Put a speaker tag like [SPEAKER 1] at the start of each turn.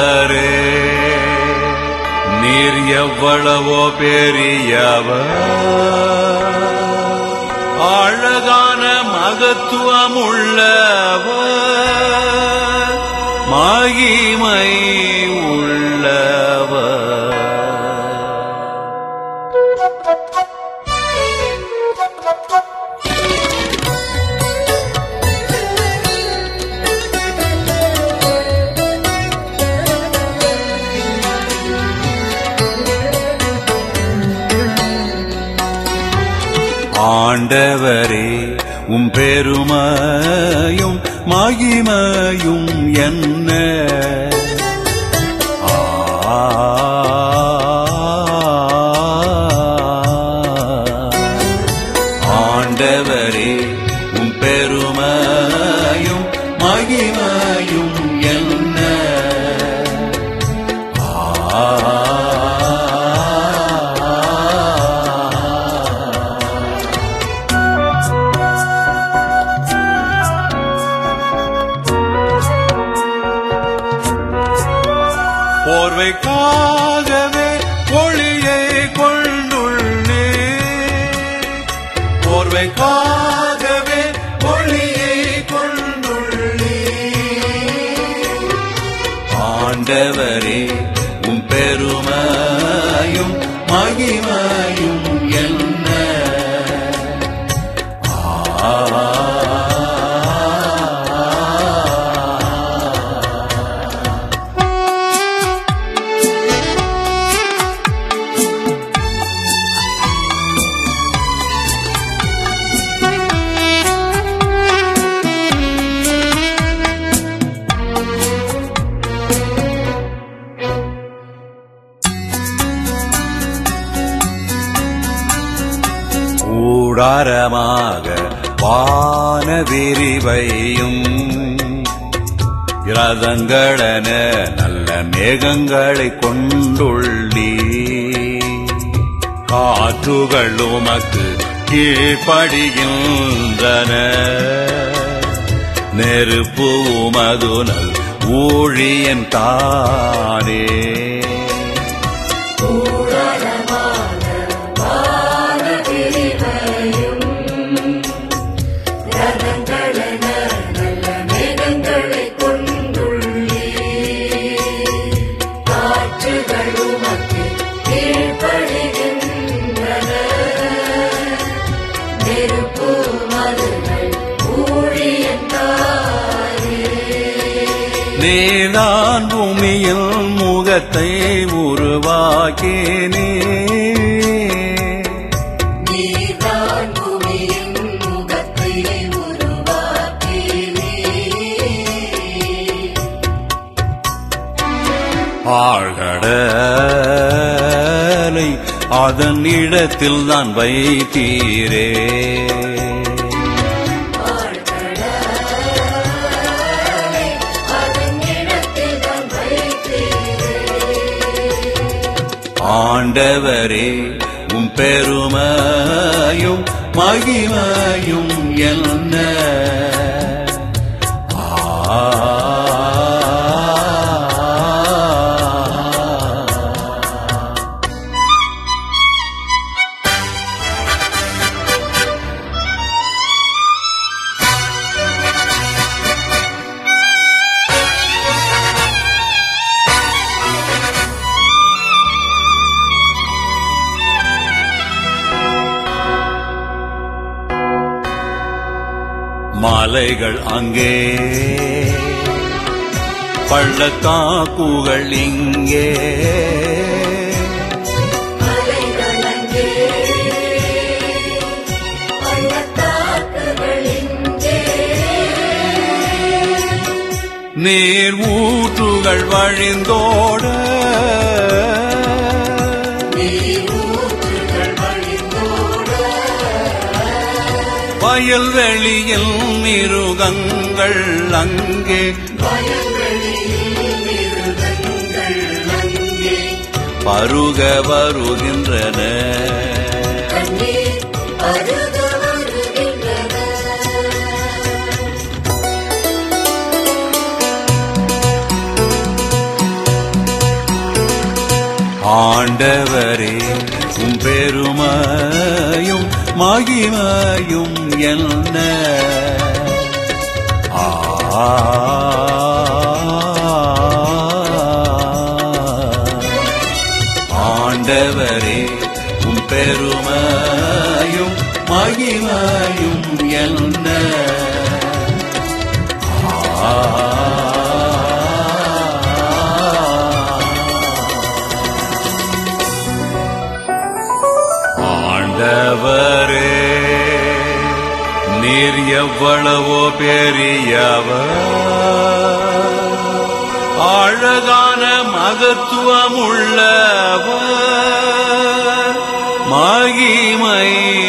[SPEAKER 1] ஆண்டவரே நீர் எவ்வளவோ பெரியவர் அழகான மகத்துவமுள்ளவர் மகிமை உள்ளவர் ஆண்டவரே உம் பெருமையும் மகிமையும் என்ன ஆண்டவரே உம் பெருமையும் மகிமையும் என்ன போர்வைக்காகவே ஒளியை கொண்டுள்ளே போர்வைக்காகவே ஒளியை கொண்டுள்ளே ஆண்டவரே உம் பெருமையும் மகிமையும் என்ன கூடாரமாக வான விரிவையும் ரதங்களென நல்ல மேகங்களை கொண்டுள்ளி காற்றுகள் உமக்கு கீழ்ப்படிகின்றன நெருப்பு உமதுனல் ஊழியன் தானே நீதான் பூமியில் முகத்தை உருவாக்கினே
[SPEAKER 2] நீதான் பூமியின் முகத்தை உருவாக்கினே
[SPEAKER 1] ஆழ்கடலை அதன் இடத்தில் தான் வைத்தீரே
[SPEAKER 2] அதன் இடத்தில் தான் வைத்தீரே
[SPEAKER 1] ஆண்டவரே உம் பெருமையும் மகிமையும் என்ன ஆ மலைகள் அங்கே பள்ளத்தாக்குகள் இங்கே
[SPEAKER 2] மலைகள் அங்கே பள்ளத்தாக்குகள் இங்கே
[SPEAKER 1] நீர் ஊற்றுகள் வழிந்தோட
[SPEAKER 2] நீரூற்றுகள் வழிந்தோட
[SPEAKER 1] வயல்வெளியில் மிருகங்கள் அங்கே
[SPEAKER 2] வயல்வெளியில் மிருகங்கள் அங்கே
[SPEAKER 1] பருக வருகின்றன
[SPEAKER 2] கண்ணீர் பருக வருகின்றன
[SPEAKER 1] ஆண்டவரே உம் பெருமையும் மகிமையும் என்ன ஆண்டவரே உம் பெருமையும் மகிமையும் என்ன ஆண்டவரே நீர் எவ்வளவோ பெரியவர் அழகான மகத்துவமுள்ளவர் மகிமை